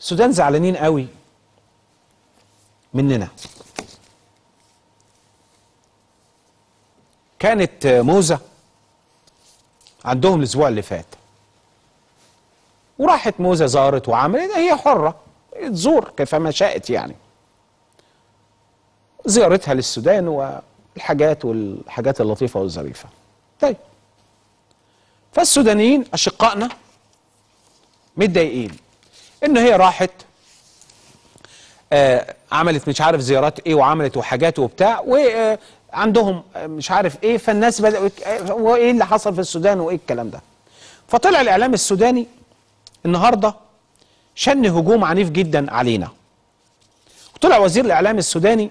السودان زعلانين قوي مننا كانت موزة عندهم الأسبوع اللي فات وراحت موزة زارت وعملت هي حرة تزور كيفما شاءت يعني زيارتها للسودان والحاجات والحاجات اللطيفة والظريفة طيب فالسودانيين أشقائنا متضايقين إن هي راحت آه عملت مش عارف زيارات ايه وعملت وحاجات وبتاع وعندهم مش عارف ايه فالناس بدأوا وايه اللي حصل في السودان وايه الكلام ده فطلع الاعلام السوداني النهارده شن هجوم عنيف جدا علينا وطلع وزير الاعلام السوداني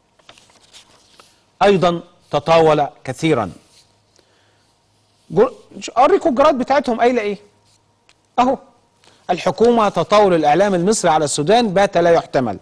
ايضا تطاول كثيرا اوريكم الجرائد بتاعتهم قايله ايه اهو الحكومه تطاول الاعلام المصري على السودان بات لا يحتمل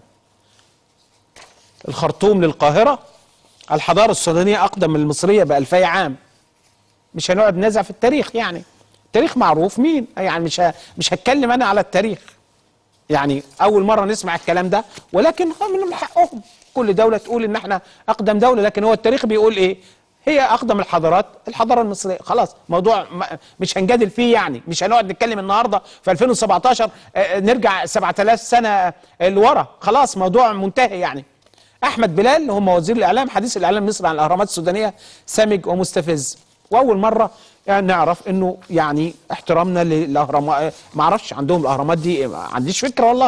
الخرطوم للقاهره الحضاره السودانيه اقدم من المصريه بألفي عام مش هنقعد نزع في التاريخ يعني التاريخ معروف مين يعني مش ه... مش هتكلم انا على التاريخ يعني اول مره نسمع الكلام ده ولكن من حقهم كل دوله تقول ان احنا اقدم دوله لكن هو التاريخ بيقول ايه هي اقدم الحضارات الحضاره المصريه خلاص موضوع مش هنجادل فيه يعني مش هنقعد نتكلم النهارده في 2017 نرجع 7000 سنه لورا خلاص موضوع منتهي يعني احمد بلال هم وزير الاعلام حديث الاعلام المصري عن الاهرامات السودانيه سامج ومستفز واول مره يعني نعرف انه يعني احترامنا للاهرامات ما اعرفش عندهم الاهرامات دي ما عنديش فكره والله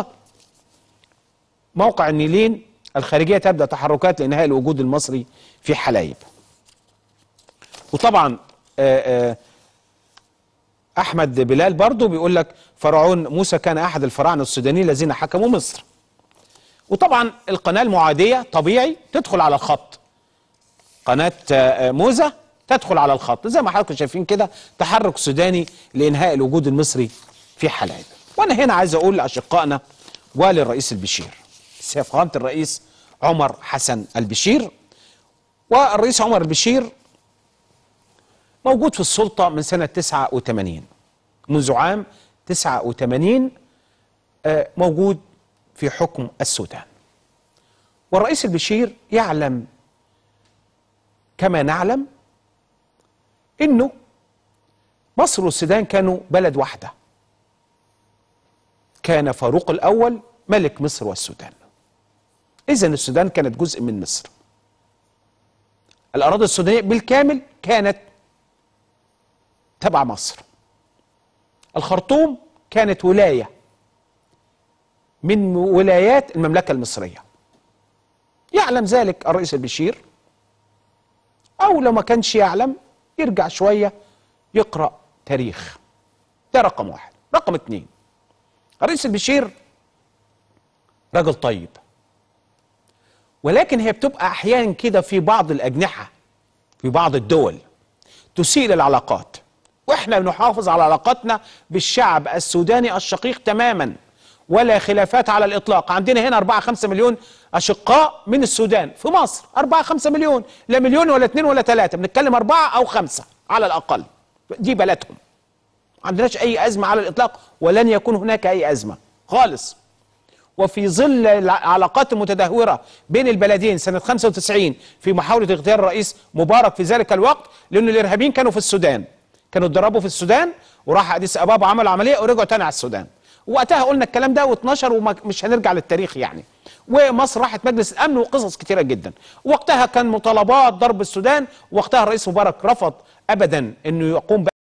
موقع النيلين الخارجيه تبدا تحركات لانهاء الوجود المصري في حلايب وطبعا آآ آآ احمد بلال برضو بيقول لك فرعون موسى كان احد الفراعنه السودانيين الذين حكموا مصر وطبعا القناه المعاديه طبيعي تدخل على الخط قناه موزه تدخل على الخط زي ما حضراتكم شايفين كده تحرك سوداني لانهاء الوجود المصري في حلايب وانا هنا عايز اقول لاشقائنا وللرئيس البشير فخامه الرئيس عمر حسن البشير والرئيس عمر البشير موجود في السلطة من سنة 89 منذ عام 89 موجود في حكم السودان والرئيس البشير يعلم كما نعلم انه مصر والسودان كانوا بلد واحدة كان فاروق الأول ملك مصر والسودان إذا السودان كانت جزء من مصر الأراضي السودانية بالكامل كانت تبع مصر الخرطوم كانت ولاية من ولايات المملكة المصرية يعلم ذلك الرئيس البشير أو لو ما كانش يعلم يرجع شوية يقرأ تاريخ ده رقم واحد رقم اتنين الرئيس البشير راجل طيب ولكن هي بتبقى أحيانا كده في بعض الأجنحة في بعض الدول تسيء العلاقات واحنا بنحافظ على علاقاتنا بالشعب السوداني الشقيق تماما ولا خلافات على الاطلاق عندنا هنا 4 5 مليون اشقاء من السودان في مصر 4 5 مليون لا مليون ولا اثنين ولا ثلاثه بنتكلم أربعة او خمسة على الاقل دي بلدهم ما عندناش اي ازمه على الاطلاق ولن يكون هناك اي ازمه خالص وفي ظل العلاقات المتدهوره بين البلدين سنه 95 في محاوله اغتيال الرئيس مبارك في ذلك الوقت لان الارهابيين كانوا في السودان كانوا اتدربوا في السودان وراح اديس ابابا عملوا عمليه ورجعوا تاني على السودان وقتها قلنا الكلام ده و12 ومش هنرجع للتاريخ يعني ومصر راحت مجلس الامن وقصص كتيره جدا وقتها كان مطالبات ضرب السودان وقتها الرئيس مبارك رفض ابدا انه يقوم